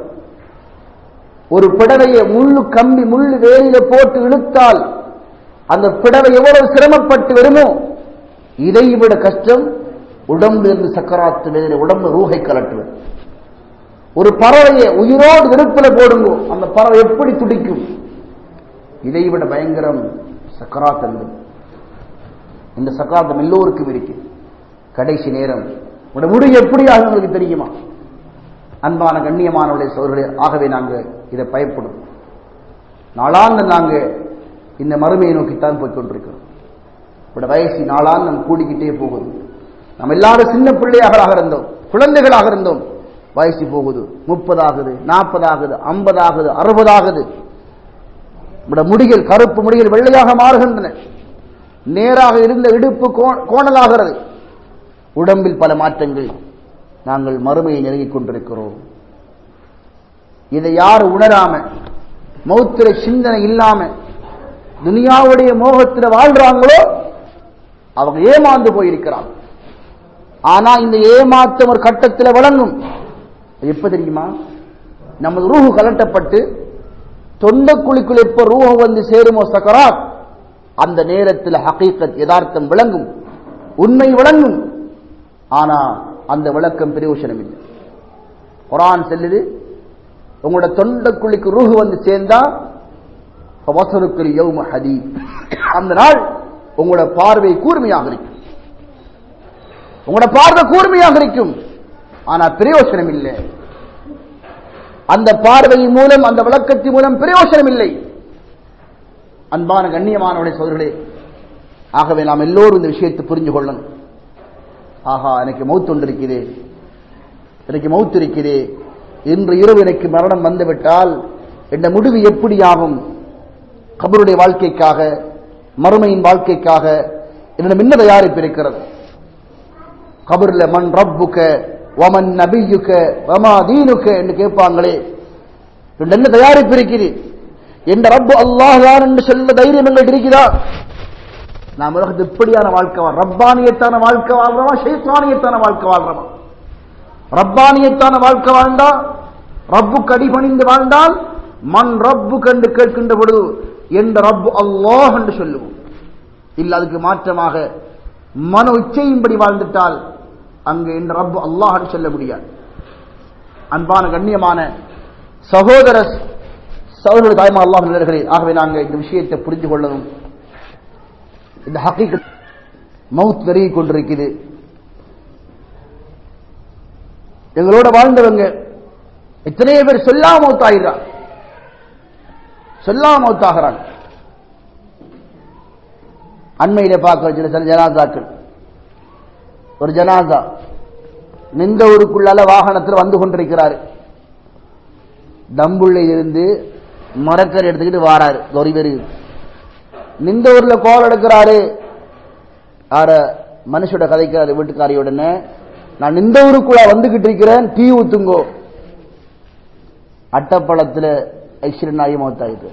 ஒரு பிடவையை முள்ளு கம்பி முள்ளு வேலியில போட்டு இழுத்தால் அந்த பிடவை எவ்வளவு சிரமப்பட்டு வருமோ இதை விட கஷ்டம் உடம்பு இருந்து சக்கராத்து வேதனை உடம்பு ரூகை கலட்டுவது ஒரு பறவையை உயிரோடு வெறுப்பில போடுங்கோ அந்த பறவை எப்படி துடிக்கும் இதை விட பயங்கரம் சக்கராத் என்பது இந்த சக்கராத்தம் எல்லோருக்கும் இருக்கு கடைசி நேரம் உட முடிவு எப்படி ஆகும் உங்களுக்கு தெரியுமா அன்பான கண்ணியமானவருடைய சோழர்களே ஆகவே நாங்க இதை பயப்படும் நாளாந்த நாங்க இந்த மறுமையை நோக்கித்தான் போய் கொண்டிருக்கிறோம் இப்பட வயசு நாளான் நம் கூடிக்கிட்டே போகுது நம்ம எல்லாரும் சின்ன பிள்ளையாக இருந்தோம் குழந்தைகளாக இருந்தோம் வயசு போகுது முப்பதாகுது நாற்பதாகுது ஐம்பதாகுது அறுபதாகுது நம்முடைய முடிகள் கருப்பு முடிகள் வெள்ளையாக மாறுகின்றன நேராக இருந்த இடுப்பு கோணலாகிறது உடம்பில் பல மாற்றங்கள் நாங்கள் மறுமையை நெருங்கிக் கொண்டிருக்கிறோம் இதை யார் உணராம மௌத்திர சிந்தனை இல்லாம துனியாவுடைய மோகத்தில் வாழ்றாங்களோ அவங்க ஏமாந்து போயிருக்கிறாங்க ஆனா இந்த ஏமாற்றம் ஒரு கட்டத்தில் வழங்கும் எப்ப தெரியுமா நமது ரூஹு கலட்டப்பட்டு தொண்டக்குழிக்குள் எப்ப ரூஹு வந்து சேருமோ சக்கராத் அந்த நேரத்தில் ஹகீக்கத் யதார்த்தம் விளங்கும் உண்மை விளங்கும் ஆனா அந்த விளக்கம் பிரயோசனம் இல்லை குரான் செல்லுது உங்களோட தொண்டக்குழிக்கு ரூஹு வந்து சேர்ந்தா வசருக்குள் யௌம ஹதி அந்த நாள் உங்களோட பார்வை கூர்மையாக இருக்கும் உங்களோட பார்வை கூர்மையாக இருக்கும் ஆனா பிரயோசனம் இல்லை அந்த பார்வையின் மூலம் அந்த விளக்கத்தின் மூலம் பிரயோசனம் இல்லை அன்பான கண்ணியமானவடைய சோதர்களே ஆகவே நாம் எல்லோரும் இந்த விஷயத்தை புரிஞ்சு கொள்ளணும் ஆஹா எனக்கு மௌத்து ஒன்று இருக்கிறே எனக்கு மௌத்து இருக்கிறே இன்று இரவு எனக்கு மரணம் வந்துவிட்டால் என்ற முடிவு எப்படி ஆகும் கபருடைய வாழ்க்கைக்காக மறுமையின் வாழ்க்கைக்காக என்னிடம் என்ன தயாரிப்பு இருக்கிறது கபர்ல மண் ரப்புக்க வமன் நபியுக்க வமா தீனுக்க என்று கேட்பாங்களே என்ன தயாரிப்பு இருக்குது என்ற ரப்பு அல்லாஹ் தான் என்று சொல்ல தைரியம் எங்களுக்கு இருக்குதா நாம் உலகத்து இப்படியான வாழ்க்கை வாழ் ரப்பானியத்தான வாழ்க்கை வாழ்றோமா ஷைத்தானியத்தான வாழ்க்கை வாழ்றோமா ரப்பானியத்தான வாழ்க்கை வாழ்ந்தா ரப்புக்கு அடிபணிந்து வாழ்ந்தால் மண் ரப்பு கண்டு கேட்கின்ற பொழுது என்ற ரப்பு அல்லாஹ் என்று சொல்லுவோம் இல்ல அதுக்கு மாற்றமாக மன உச்சையின்படி வாழ்ந்துட்டால் அங்கு என்ற ரப்பு அல்லாஹ் என்று சொல்ல முடியாது அன்பான கண்ணியமான சகோதர சகோதர தாய்மா அல்லாஹ் நிலர்களே ஆகவே நாங்கள் இந்த விஷயத்தை புரிந்து கொள்ளணும் இந்த ஹக்கீக் மவுத் வெறியை கொண்டிருக்குது எங்களோட வாழ்ந்தவங்க எத்தனையோ பேர் சொல்லாம மௌத்தாகிறான் சொல்லாம மௌத்தாகிறான் அண்மையில பார்க்க சில சில ஜனாதாக்கள் ஒரு ஜனாதா நின்ற ஊருக்குள்ளால வாகனத்தில் வந்து கொண்டிருக்கிறாரு தம்புள்ள இருந்து மரக்கரை எடுத்துக்கிட்டு வாராரு ஒரு பேரு நின்ற ஊர்ல கோல் எடுக்கிறாரு யார மனுஷோட கதைக்கிறாரு வீட்டுக்காரியோடனே நான் நின்ற ஊருக்குள்ள வந்துகிட்டு இருக்கிறேன் டீ ஊத்துங்கோ அட்டப்பழத்துல ஐஸ்வரன் ஆகி மௌத்தாயிட்டு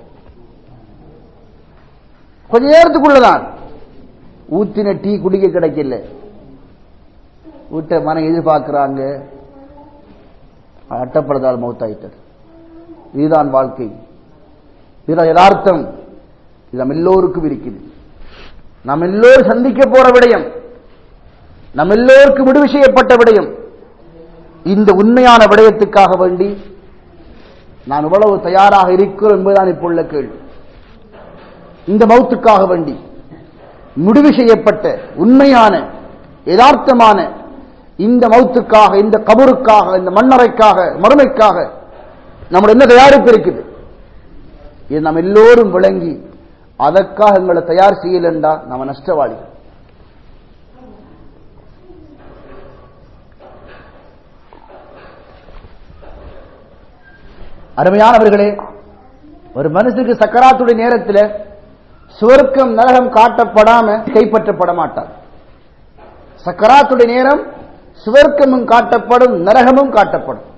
கொஞ்ச நேரத்துக்குள்ளதான் ஊத்தின டீ குடிக்க கிடைக்கல வீட்டை மனம் எதிர்பார்க்கிறாங்க அட்டப்படத்தால் மௌத்தாயிட்டார் இதுதான் வாழ்க்கை இதுதான் யதார்த்தம் இது நம்ம எல்லோருக்கும் இருக்குது நாம் எல்லோரும் சந்திக்க போற விடயம் நம்ம எல்லோருக்கும் விடுவி செய்யப்பட்ட விடயம் இந்த உண்மையான விடயத்துக்காக வேண்டி நான் இவ்வளவு தயாராக இருக்கிறோம் என்பதுதான் இப்போ உள்ள கேள்வி இந்த மௌத்துக்காக வேண்டி முடிவு செய்யப்பட்ட உண்மையான யதார்த்தமான இந்த மௌத்துக்காக இந்த கபருக்காக இந்த மண்ணறைக்காக மறுமைக்காக நம்முடைய என்ன தயாரிப்பு இருக்குது இது நாம் எல்லோரும் விளங்கி அதற்காக எங்களை தயார் செய்யலண்டா நம்ம நஷ்டவாளி அருமையானவர்களே ஒரு மனுஷனுக்கு சக்கராத்துடைய நேரத்தில் சுவர்க்கம் நரகம் காட்டப்படாம கைப்பற்றப்பட மாட்டார் சக்கராத்துடைய நேரம் சுவர்க்கமும் காட்டப்படும் நரகமும் காட்டப்படும்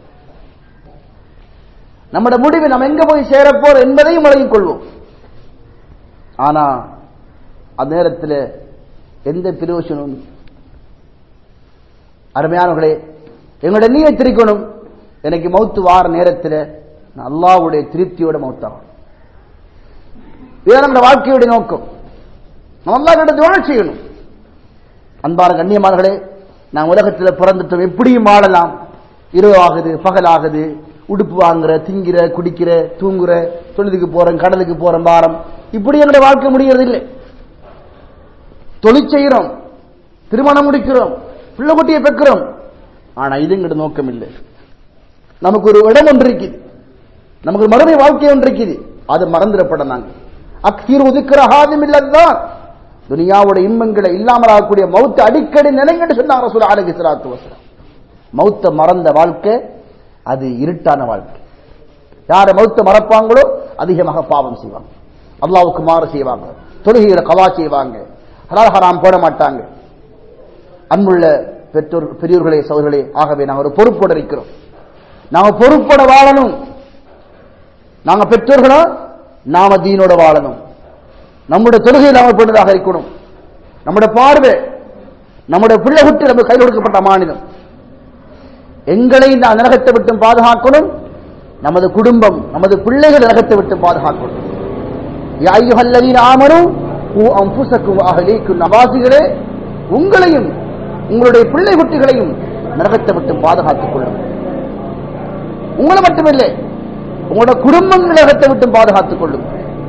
நம்முடைய முடிவு நம்ம எங்க போய் சேரப்போறோம் என்பதையும் வழங்கிக் கொள்வோம் ஆனா அந்த நேரத்தில் எந்த பிரயோசனம் அருமையானவர்களே எங்களுடைய நீயை திரிக்கணும் எனக்கு மௌத்து வார நேரத்தில் நான் அல்லாவுடைய திருப்தியோட மௌத்தாகும் இதுதான் நம்முடைய வாழ்க்கையுடைய நோக்கம் நம்ம அல்லாஹ்விட துவா செய்யணும் அன்பான கண்ணியமானர்களே நான் உலகத்தில் பிறந்துட்டோம் எப்படியும் வாழலாம் இரவு ஆகுது பகல் ஆகுது உடுப்பு வாங்குற திங்கிற குடிக்கிற தூங்குற தொழிலுக்கு போறேன் கடலுக்கு போறேன் வாரம் இப்படி என்னுடைய வாழ்க்கை முடிகிறது இல்லை தொழில் செய்கிறோம் திருமணம் முடிக்கிறோம் பிள்ளை குட்டியை பெக்கிறோம் ஆனா இது எங்கட நோக்கம் இல்லை நமக்கு ஒரு இடம் ஒன்று இருக்குது நமக்கு ஒரு மறுமை வாழ்க்கை ஒன்று இருக்குது அது மறந்துடப்பட நாங்க அக்கீர் ஒதுக்கிற ஹாதம் இல்லதான் துனியாவோட இன்பங்களை இல்லாமல் ஆகக்கூடிய மௌத்த அடிக்கடி நிலைங்கன்னு சொன்னாங்க ரசூல் ஆலகி சலாத்து வசலாம் மௌத்த மறந்த வாழ்க்கை அது இருட்டான வாழ்க்கை யார மௌத்த மறப்பாங்களோ அதிகமாக பாவம் செய்வாங்க அல்லாவுக்கு மாறு செய்வாங்க தொழுகையில கவா செய்வாங்க ஹலால் ஹராம் போட மாட்டாங்க அன்புள்ள பெற்றோர் பெரியோர்களே சோர்களே ஆகவே நாங்கள் ஒரு பொறுப்போட இருக்கிறோம் நாங்க பொறுப்போட வாழணும் நாங்க பெற்றோர்களா நாம தீனோட வாழணும் நம்முடைய தொழுகை நாம பெற்றதாக இருக்கணும் நம்முடைய பார்வை நம்முடைய பிள்ளை குட்டி நம்ம கையில் கொடுக்கப்பட்ட மாநிலம் எங்களை இந்த நரகத்தை விட்டு பாதுகாக்கணும் நமது குடும்பம் நமது பிள்ளைகள் நரகத்தை விட்டு பாதுகாக்கணும் யாயுஹல்லதீன் ஆமனும் அம்புசக்கும் அகலீக்கும் நவாசிகளே உங்களையும் உங்களுடைய பிள்ளை குட்டிகளையும் நரகத்தை விட்டு பாதுகாத்துக் கொள்ளும் உங்களை மட்டுமில்லை உங்களோட குடும்பம் நரகத்தை விட்டு பாதுகாத்துக் கொள்ளும்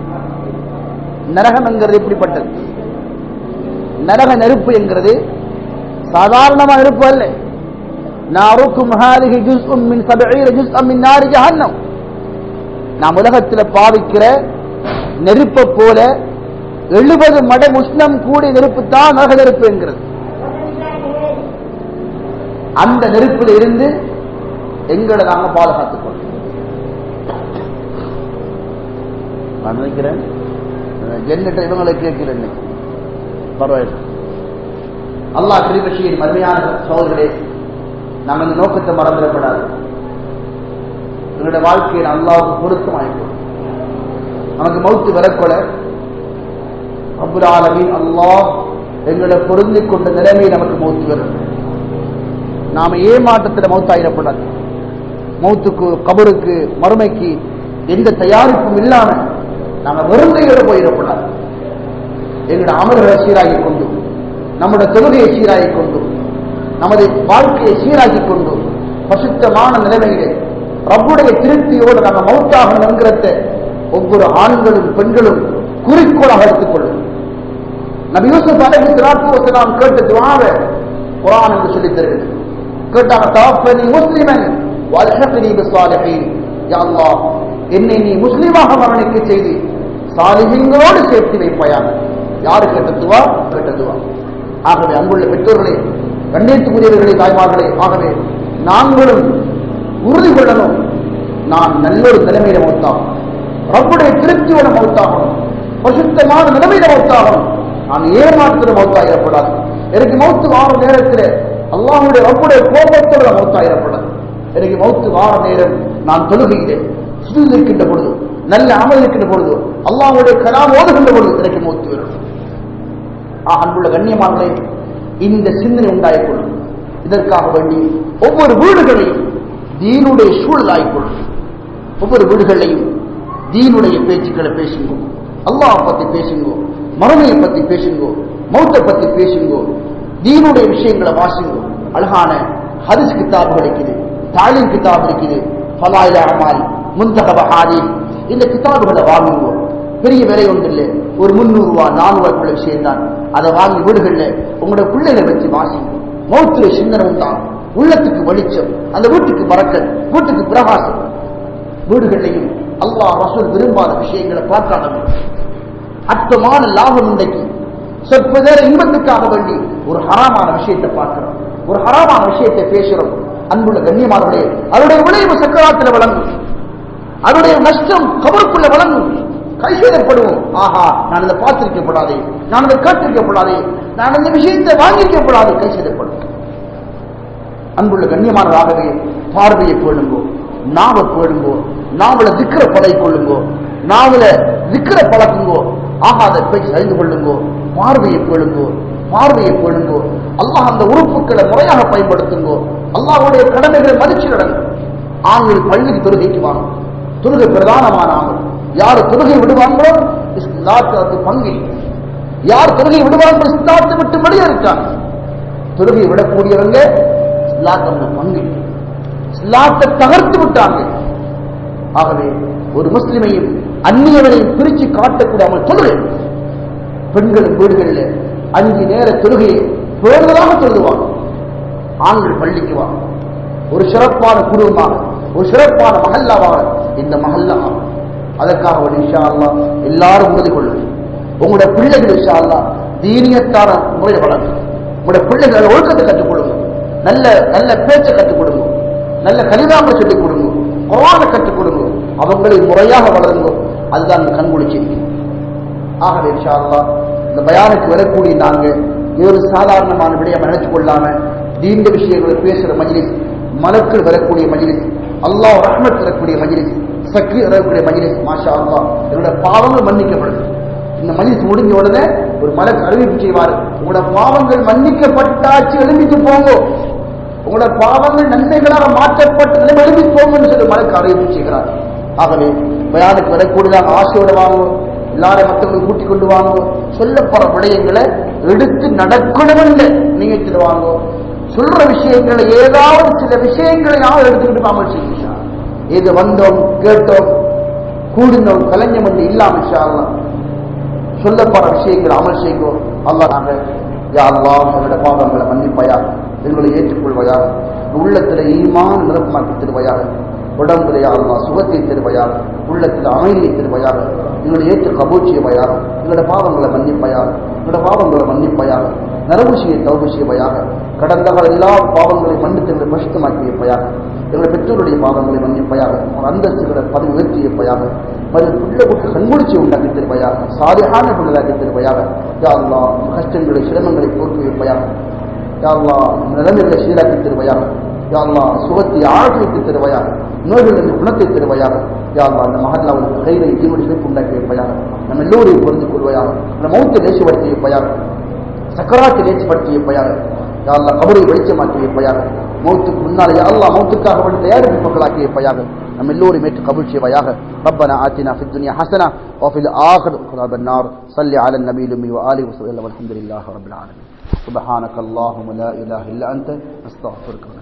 நரகம் என்கிறது எப்படிப்பட்டது நரக நெருப்பு என்கிறது சாதாரணமா நெருப்பு அல்ல நாருக்கும் ஹாதிஹி ஜுஸ்உம் மின் சபஈர ஜுஸ்அம் மின் நாரி ஜஹன்னம் நாம் உலகத்தில் பாவிக்கிற நெருப்பை போல எழுபது மடங்கு உஷ்ணம் கூடிய நெருப்பு தான் நரக நெருப்பு என்கிறது அந்த நெருப்பில் இருந்து எங்களை நாங்க பாதுகாத்துக் கொள்ளும் நான் நினைக்கிறேன் ஜென்னிட்ட இவங்களை கேட்கிறேன் பரவாயில்லை அல்லாஹ் கிருபஷியின் மருமையான சோதர்களே நாம் இந்த நோக்கத்தை மறந்துடப்படாது எங்களுடைய வாழ்க்கையில் அல்லாவுக்கு பொருத்தமாயிருக்கும் நமக்கு மௌத்து வரக்கொல அபுல் ஆலமின் அல்லாஹ் எங்களை பொருந்திக் கொண்ட நிலைமை நமக்கு மௌத்து வரும் நாம ஏமாற்றத்தில் மௌத்தாயிடப்படாது மௌத்துக்கு கபருக்கு மறுமைக்கு எந்த தயாரிப்பும் இல்லாம நாம வெறுங்கையோட போயிடக்கூடாது எங்களுடைய அமல்களை சீராகி கொண்டு நம்முடைய தொழுகையை சீராகி கொண்டு நமது வாழ்க்கையை சீராக்கி கொண்டு பசுத்தமான நிலைமையிலே ரப்புடைய திருப்தியோடு நம்ம மௌத்தாகணும் என்கிறத ஒவ்வொரு ஆண்களும் பெண்களும் குறிக்கோளாக எடுத்துக்கொள்ளும் நபி யூசுப் அலைஹி ஸலாத்து வஸலாம் கேட்ட துஆவை குர்ஆன் என்று சொல்லித் தருகிறது கேட்டாங்க தவஃபனி முஸ்லிமன் வல்ஹக்னி பிஸ்ஸாலிஹீன் யா அல்லாஹ் என்னை நீ முஸ்லிமாக மரணிக்க செய்து சாலிஹீன்களோடு சேர்த்து வைப்பாயாக யாரு கேட்ட துவா கேட்ட துவா ஆகவே அன்புள்ள பெற்றோர்களே கண்ணியத்துக்குரியவர்களே தாய்மார்களே ஆகவே நாங்களும் உறுதி கொள்ளணும் நான் நல்லொரு நிலைமையில மௌத்தாகும் ரப்புடைய திருப்தியோட மௌத்தாகணும் பசுத்தமான நிலைமையில மௌத்தாகணும் நான் ஏமாற்ற மௌத்தாயிடப்படாது எனக்கு மௌத்து வார நேரத்தில் அல்லாஹுடைய ரப்புடைய கோபத்தோட மௌத்தாயிடப்படாது எனக்கு மௌத்து வார நேரம் நான் தொழுகையிலே சுது இருக்கின்ற பொழுது நல்ல அமல் இருக்கின்ற பொழுது அல்லாஹுடைய கலாம் ஓதுகின்ற பொழுது எனக்கு மௌத்து வரும் அன்புள்ள கண்ணியமானே இந்த சிந்தனை உண்டாயிக்கொள்ளும் இதற்காக வேண்டி ஒவ்வொரு வீடுகளையும் தீனுடைய சூழலாய்க்கொள்ளும் ஒவ்வொரு வீடுகளையும் தீனுடைய பேச்சுக்களை பேசுங்கோ அல்லாஹ் பத்தி பேசுங்கோ மறுமையை பத்தி பேசுங்கோ மௌத்தை பத்தி பேசுங்கோ தீனுடைய விஷயங்களை வாசிங்கோ அழகான ஹரிஸ் கிதாபுகள் இருக்குது தாலிம் கிதாப் இருக்குது ஃபலாயில அமால் முந்தகப ஹாரி இந்த கிதாபுகளை வாங்குவோம் பெரிய விலை ஒன்றில்லை ஒரு முந்நூறு ரூபா நானூறு ரூபாய் விஷயம் தான் அதை வாங்கி வீடுகள்ல உங்களோட பிள்ளைகளை வச்சு வாசிங்க மௌத்துல சிந்தனை உண்டாகும் உள்ளத்துக்கு வெளிச்சம் அந்த வீட்டுக்கு மறக்கல் வீட்டுக்கு பிரகாசம் வீடுகளையும் அல்லாஹ் ரசூல் விரும்பாத விஷயங்களை பார்க்காத அற்பமான லாபம் இன்றைக்கு சொற்ப நேர இன்பத்துக்காக வேண்டி ஒரு ஹராமான விஷயத்தை பார்க்கிறோம் ஒரு ஹராமான விஷயத்தை பேசுறோம் அன்புள்ள கண்ணியமானவர்களே அவருடைய விளைவு சக்கராத்தில் வழங்கும் அவருடைய நஷ்டம் கபருக்குள்ள வழங்கும் கைசேதப்படுவோம் ஆஹா நான் இதை பார்த்திருக்கப்படாதே நான் இதை கேட்டிருக்கப்படாதே நான் இந்த விஷயத்தை வாங்கியிருக்கப்படாது கைசேதப்படுவோம் அன்புள்ள கண்ணியமானதாகவே பார்வையை போடுங்கோ நாவ போடுங்கோ நாவல திக்கிற பழகி கொள்ளுங்கோ நாவல திக்கிற பழக்குங்கோ ஆகாத பேச்சு அறிந்து கொள்ளுங்கோ பார்வையை போடுங்கோ பார்வையை போடுங்கோ அல்லாஹ் அந்த உறுப்புகளை முறையாக பயன்படுத்துங்கோ அல்லாஹ்வுடைய கடமைகளை மதிச்சு நடங்க ஆண்கள் பள்ளிக்கு தொழுகைக்கு வாங்க தொழுகை பிரதானமான ஆண்கள் யார் தொழுகை விடுவாங்களோ இஸ்லாத்து பங்கு யார் தொழுகை விடுவாங்களோ இஸ்லாத்தை விட்டு வெளியேறிட்டாங்க தொழுகை விடக்கூடியவங்க இஸ்லாத்தோட பங்கு இஸ்லாத்தை தகர்த்து விட்டாங்க ஆகவே ஒரு முஸ்லிமையும் அந்நியவனையும் பிரிச்சு காட்டக்கூடாமல் தொழுகை பெண்களும் வீடுகளில் அஞ்சு நேர தொழுகையை பேருதலாக தொழுவாங்க ஆண்கள் பள்ளிக்கு வாங்க ஒரு சிறப்பான குடும்பமாக ஒரு சிறப்பான மகல்லாவாக இந்த மகல்லா ஆகும் அதற்காக ஒரு இன்ஷா அல்லா எல்லாரும் உறுதி கொள்ளுங்க உங்களுடைய பிள்ளைகள் இன்ஷா அல்லா தீனியத்தான முறையை வளர்க்கு உங்களுடைய பிள்ளைகள் ஒழுக்கத்தை கற்றுக் கொடுங்க நல்ல நல்ல பேச்சை கற்றுக் கொடுங்க நல்ல கலிதாம சொல்லிக் கொடுங்க குரானை கற்றுக் கொடுங்க அவங்களை முறையாக வளருங்க அதுதான் அந்த கண்குளிச்சு ஆகவே இன்ஷா அல்லா இந்த பயானுக்கு வரக்கூடிய நாங்க இது ஒரு சாதாரணமான விடயம் நினைச்சு கொள்ளாம தீண்ட விஷயங்களை பேசுற மஜ்லிஸ் மலக்கள் வரக்கூடிய மஜ்லிஸ் அல்லாஹ் ரஹ்மத் வரக்கூடிய மஜ்லிஸ் சக்ரி வரக்கூடிய மஜ்லிஸ் மாஷா அல்லாஹ் என்னோட பாவங்கள் மன்னிக்கப்படுது இந்த மஜ்லிஸ் முடிஞ்ச உடனே ஒரு மலக்கு அறிவிப்பு செய்வார் உங்களோட பாவங்கள் மன்னிக்கப்பட்டாச்சு எழுந்திட்டு போங்க உங்களோட பாவங்கள் நன்மைகளாக மாற்றப்பட்டு நிலைமை எழுதி போங்கன்னு சொல்லி மலக்கு அறிவிப்பு செய்கிறார் ஆகவே பயானுக்கு வரக்கூடியதாக ஆசையோட வாங்குவோம் எல்லாரும் மற்றவங்களை கூட்டிக் கொண்டு வாங்க சொல்லப்படுற விடயங்களை எடுத்து நடக்கணும்னு நீங்க வாங்க சொல்ற விஷயங்களை ஏதாவது சில விஷயங்களை யாரும் எடுத்துக்கிட்டு அமல் செய்யுங்க இது வந்தோம் கேட்டோம் கூடினோம் கலைஞம் என்று இல்லாம இன்ஷால்லாம் சொல்லப்படுற விஷயங்களை அமல் செய்வோம் அல்லா நாங்க யா அல்லாஹ் எங்களோட பாவங்களை மன்னிப்பையா எங்களை ஏற்றுக்கொள்வையாக உள்ளத்துல ஈமான் நிரப்பமாக்கி தருவையாக உடம்புல அல்லா சுகத்தை தருவையாக உள்ளத்தில் அமைதியை தருவையாக எங்களை ஏற்று கபூச்சியவையாக எங்களோட பாவங்களை மன்னிப்பையாக எங்களோட பாவங்களை மன்னிப்பையாக நரபுஷியை தௌபுஷியவையாக கடந்த கால எல்லா பாவங்களையும் மன்னித்து எங்களை பரிசுத்தமாக்கி வைப்பையாக எங்களுடைய பெற்றோருடைய பாவங்களை மன்னிப்பையாக ஒரு அந்தஸ்துகளை பதவி உயர்த்தி வைப்பையாக பதில் பிள்ளைகளுக்கு கண்குளிச்சி உண்டாக்கி தருவையாக சாதியான பிள்ளைகளாக்கி தருவையாக யா அல்லா கஷ்டங்களை சிரமங்களை போக்கி வைப்பையாக யா அல்லா நிலைமைகளை சீராக்கி தருவையாக யா அல்லா சுகத்தை ஆரோக்கியத்தை தருவையாக நோய்களிலிருந்து குணத்தை தருவையாக யா அல்லா அந்த மகன்ல அவனுக்கு கைதை ஜீவன சிறப்பு உண்டாக்கி வைப்பையாக நம்ம எல்லோரையும் புரிந்து கொள்வையாக நம்ம மௌத்தை லேசுபடுத்தி வைப்பையாக சக்கராத்தை லேசுபடுத்தி வைப்பையாக யா அல்லா கபரை வெளிச்சமாக்கி வைப்பையாக மௌத்துக்கு முன்னால் யா அல்லா மௌத்துக்காக வேண்டி தயாரிப்பு மக்களாக்கி வைப்பையாக நம்ம எல்லோரும் ஏற்று கபூல் செய்வாயாக ربنا آتنا في الدنيا حسنة وفي الآخرة عذاب النار صل على النبي الأمي وآله وصحبه والحمد لله رب العالمين سبحانك اللهم لا إله إلا أنت نستغفرك